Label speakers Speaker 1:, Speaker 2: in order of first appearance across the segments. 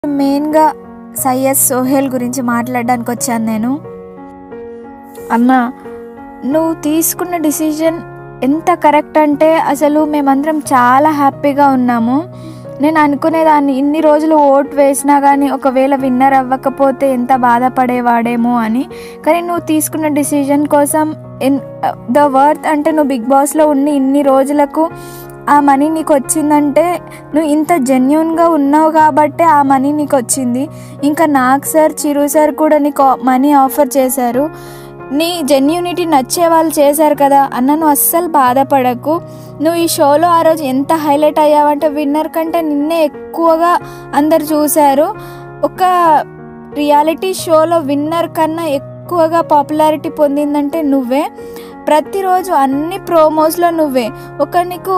Speaker 1: మెయిన్గా సయ్యద్ సోహెల్ గురించి మాట్లాడడానికి వచ్చాను నేను అన్న నువ్వు తీసుకున్న డిసిజన్ ఎంత కరెక్ట్ అంటే అసలు మేమందరం చాలా హ్యాపీగా ఉన్నాము నేను అనుకునేదాన్ని ఇన్ని రోజులు ఓట్ వేసినా కానీ ఒకవేళ విన్నర్ అవ్వకపోతే ఎంత బాధపడేవాడేమో అని కానీ నువ్వు తీసుకున్న డిసిజన్ కోసం ఎన్ ద వర్త్ అంటే నువ్వు బిగ్ బాస్లో ఉండి ఇన్ని రోజులకు ఆ మనీ నీకు వచ్చిందంటే నువ్వు ఇంత జెన్యున్గా ఉన్నావు కాబట్టే ఆ మనీ నీకు వచ్చింది ఇంకా నాకు సార్ చిరు సార్ కూడా నీకు మనీ ఆఫర్ చేశారు నీ జెన్యూనిటీ నచ్చే వాళ్ళు చేశారు కదా అన్న నువ్వు అస్సలు బాధపడకు నువ్వు ఈ షోలో ఆ రోజు ఎంత హైలైట్ అయ్యావంటే విన్నర్ కంటే నిన్నే ఎక్కువగా అందరు చూశారు ఒక రియాలిటీ షోలో విన్నర్ కన్నా ఎక్కువగా పాపులారిటీ పొందిందంటే నువ్వే ప్రతిరోజు అన్ని ప్రోమోస్లో నువ్వే ఒక నీకు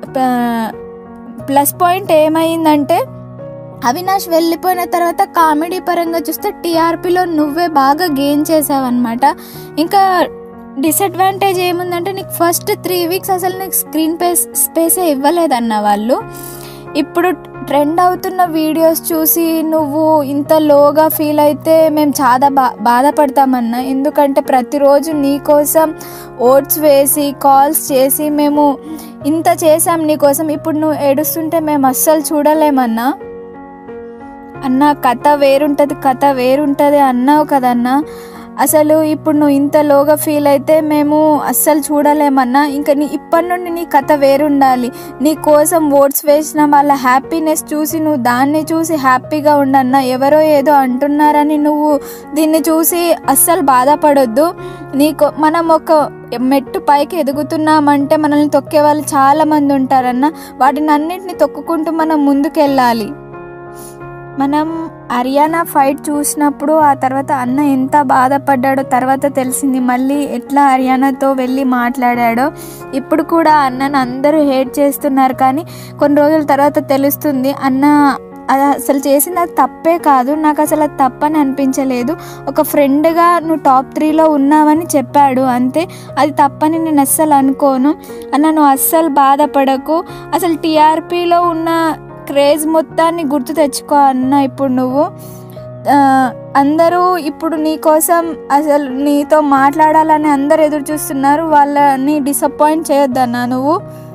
Speaker 1: ప్లస్ పాయింట్ ఏమైందంటే అవినాష్ వెళ్ళిపోయిన తర్వాత కామెడీ పరంగా చూస్తే టీఆర్పీలో నువ్వే బాగా గెయిన్ చేసావన్నమాట ఇంకా డిసడ్వాంటేజ్ ఏముందంటే నీకు ఫస్ట్ త్రీ వీక్స్ అసలు నీకు స్క్రీన్ పేస్ స్పేసే ఇవ్వలేదన్న వాళ్ళు ఇప్పుడు ట్రెండ్ అవుతున్న వీడియోస్ చూసి నువ్వు ఇంత లోగా ఫీల్ అయితే మేము చాలా బా బాధపడతామన్నా ఎందుకంటే ప్రతిరోజు నీ కోసం ఓట్స్ వేసి కాల్స్ చేసి మేము ఇంత చేసాం నీ కోసం ఇప్పుడు నువ్వు ఏడుస్తుంటే మేము అస్సలు చూడలేమన్నా అన్న కథ వేరుంటుంది కథ వేరుంటుంది అన్నావు కదన్నా అసలు ఇప్పుడు నువ్వు ఇంత లోగా ఫీల్ అయితే మేము అస్సలు చూడలేమన్నా ఇంకా నీ ఇప్పటి నుండి నీ కథ వేరుండాలి నీ కోసం ఓట్స్ వేసిన వాళ్ళ హ్యాపీనెస్ చూసి నువ్వు దాన్ని చూసి హ్యాపీగా ఉండన్నా ఎవరో ఏదో అంటున్నారని నువ్వు దీన్ని చూసి అస్సలు బాధపడొద్దు నీకు మనం ఒక మెట్టు పైకి ఎదుగుతున్నామంటే మనల్ని తొక్కే వాళ్ళు చాలామంది ఉంటారన్న వాటిని అన్నింటిని తొక్కుకుంటూ మనం ముందుకెళ్ళాలి మనం హర్యానా ఫైట్ చూసినప్పుడు ఆ తర్వాత అన్న ఎంత బాధపడ్డాడో తర్వాత తెలిసింది మళ్ళీ ఎట్లా హర్యానాతో వెళ్ళి మాట్లాడాడో ఇప్పుడు కూడా అన్నను అందరూ హేట్ చేస్తున్నారు కానీ కొన్ని రోజుల తర్వాత తెలుస్తుంది అన్న అది అసలు చేసింది అది తప్పే కాదు నాకు అసలు అది తప్పని అనిపించలేదు ఒక ఫ్రెండ్గా నువ్వు టాప్ త్రీలో ఉన్నావని చెప్పాడు అంతే అది తప్పని నేను అస్సలు అనుకోను అన్న నువ్వు అస్సలు బాధపడకు అసలు టీఆర్పీలో ఉన్న క్రేజ్ మొత్తాన్ని గుర్తు తెచ్చుకో అన్న ఇప్పుడు నువ్వు అందరూ ఇప్పుడు నీ కోసం అసలు నీతో మాట్లాడాలని అందరు ఎదురు చూస్తున్నారు వాళ్ళని డిసప్పాయింట్ చేయొద్దన్నా నువ్వు